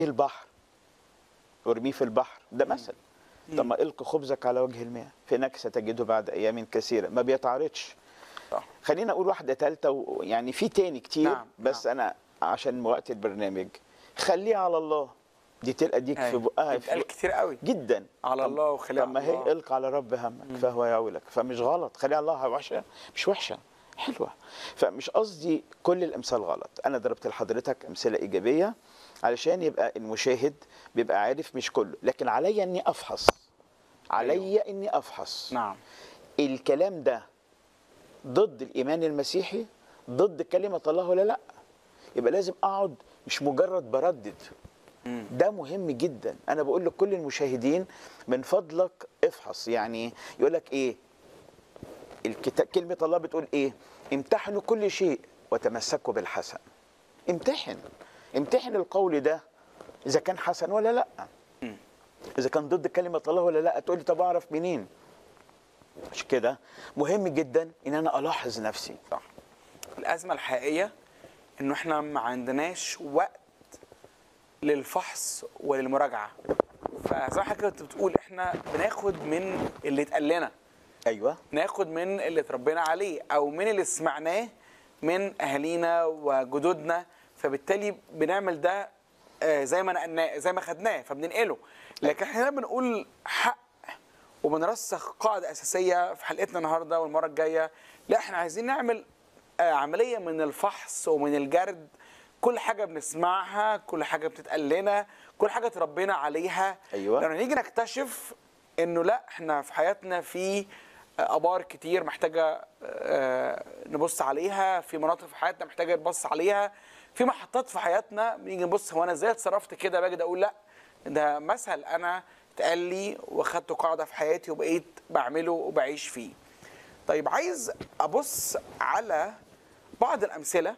البحر وارميه في البحر ده مثل طب ما القي خبزك على وجه المياه في نكسه تجده بعد ايام كثيره ما بيتعارضش صح. خلينا اقول واحده ثالثه ويعني في تاني كتير نعم، بس انا عشان وقت البرنامج خليها على الله دي تلقى ديك في أيوة. بقها بيتقال في كتير قوي جدا على طب- الله وخليها طب ما على هي الله. القى على رب همك فهو يعولك فمش غلط خليها على الله وحشه مش وحشه حلوه فمش قصدي كل الامثال غلط انا ضربت لحضرتك امثله ايجابيه علشان يبقى المشاهد بيبقى عارف مش كله لكن عليا اني افحص عليا اني افحص نعم الكلام ده ضد الايمان المسيحي ضد كلمه الله ولا لا يبقى لازم اقعد مش مجرد بردد مم. ده مهم جدا انا بقول لكل المشاهدين من فضلك افحص يعني يقول لك ايه الكتاب كلمه الله بتقول ايه امتحنوا كل شيء وتمسكوا بالحسن امتحن امتحن القول ده اذا كان حسن ولا لا مم. اذا كان ضد كلمه الله ولا لا تقول لي طب اعرف منين مش كده مهم جدا ان انا الاحظ نفسي صح الازمه الحقيقيه انه احنا ما عندناش وقت للفحص وللمراجعه فزي ما حضرتك كنت بتقول احنا بناخد من اللي اتقال لنا ايوه ناخد من اللي اتربينا عليه او من اللي سمعناه من اهالينا وجدودنا فبالتالي بنعمل ده آه، زي ما نقلناه زي ما خدناه فبننقله لكن احنا هنا بنقول حق وبنرسخ قاعده اساسيه في حلقتنا النهارده والمره الجايه لا احنا عايزين نعمل آه، عمليه من الفحص ومن الجرد كل حاجه بنسمعها كل حاجه بتتقال لنا كل حاجه اتربينا عليها أيوة. لما نيجي نكتشف انه لا احنا في حياتنا في ابار كتير محتاجه آه، نبص عليها في مناطق في حياتنا محتاجه نبص عليها في محطات في حياتنا بنيجي نبص هو انا ازاي اتصرفت كده باجي اقول لا ده مثل انا اتقال لي واخدته قاعده في حياتي وبقيت بعمله وبعيش فيه طيب عايز ابص على بعض الامثله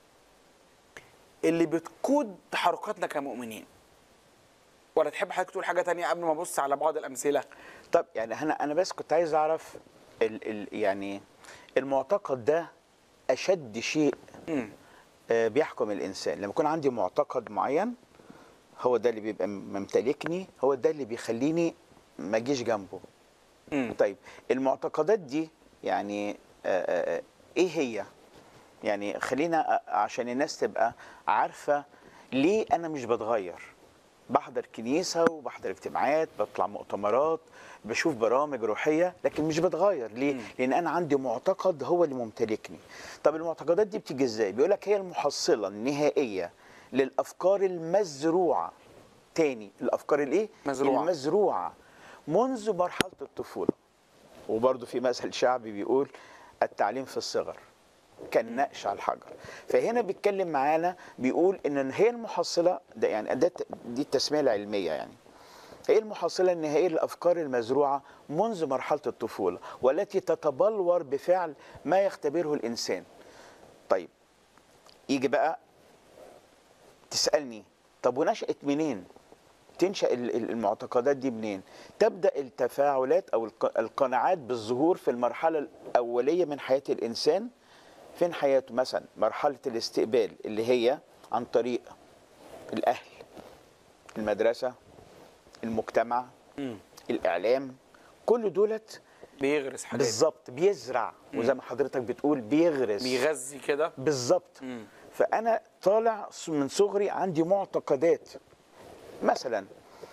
اللي بتقود تحركاتنا كمؤمنين ولا تحب حضرتك تقول حاجه تانية قبل ما ابص على بعض الامثله طب يعني انا انا بس كنت عايز اعرف ال ال يعني المعتقد ده اشد شيء مم. آه، بيحكم الانسان لما يكون عندي معتقد معين هو ده اللي بيبقى ممتلكني هو ده اللي بيخليني ما اجيش جنبه مم. طيب المعتقدات دي يعني آه، آه، آه، ايه هي يعني خلينا آه، عشان الناس تبقى عارفه ليه انا مش بتغير بحضر كنيسه وبحضر اجتماعات بطلع مؤتمرات بشوف برامج روحيه لكن مش بتغير ليه لان انا عندي معتقد هو اللي ممتلكني طب المعتقدات دي بتيجي ازاي بيقول لك هي المحصله النهائيه للافكار المزروعه تاني الافكار الايه مزروعة. المزروعه منذ مرحله الطفوله وبرضه في مثل شعبي بيقول التعليم في الصغر كالنقش على الحجر فهنا بيتكلم معانا بيقول ان هي المحصله ده يعني ده دي التسميه العلميه يعني هي المحصله النهائيه للافكار المزروعه منذ مرحله الطفوله والتي تتبلور بفعل ما يختبره الانسان طيب يجي بقى تسالني طب ونشات منين تنشا ال- ال- المعتقدات دي منين تبدا التفاعلات او الق- القناعات بالظهور في المرحله الاوليه من حياه الانسان فين حياته مثلا مرحله الاستقبال اللي هي عن طريق الاهل المدرسه المجتمع مم. الاعلام كل دولت بيغرس حاجات بالظبط بيزرع وزي ما حضرتك بتقول بيغرس بيغذي كده بالظبط مم. فانا طالع من صغري عندي معتقدات مثلا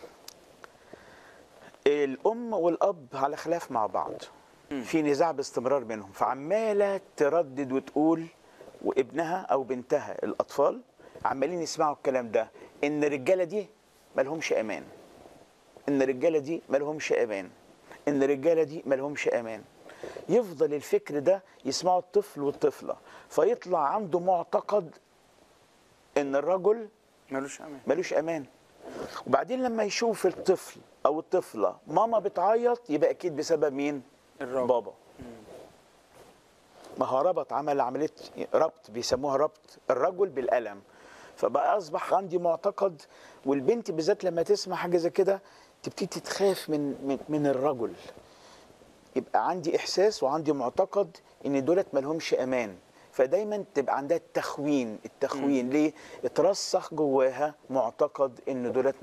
الام والاب على خلاف مع بعض في نزاع باستمرار بينهم فعماله تردد وتقول وابنها او بنتها الاطفال عمالين يسمعوا الكلام ده ان الرجاله دي مالهمش امان ان الرجاله دي مالهمش امان ان الرجاله دي مالهمش امان يفضل الفكر ده يسمعه الطفل والطفله فيطلع عنده معتقد ان الرجل ملوش امان ملوش امان وبعدين لما يشوف الطفل او الطفله ماما بتعيط يبقى اكيد بسبب مين الرجل. بابا ما هو ربط عمل عمليه ربط بيسموها ربط الرجل بالالم فبقى اصبح عندي معتقد والبنت بالذات لما تسمع حاجه زي كده تبتدي تخاف من من, من الرجل يبقى عندي احساس وعندي معتقد ان دولت مالهمش امان فدايما تبقى عندها التخوين التخوين ليه اترسخ جواها معتقد ان دولت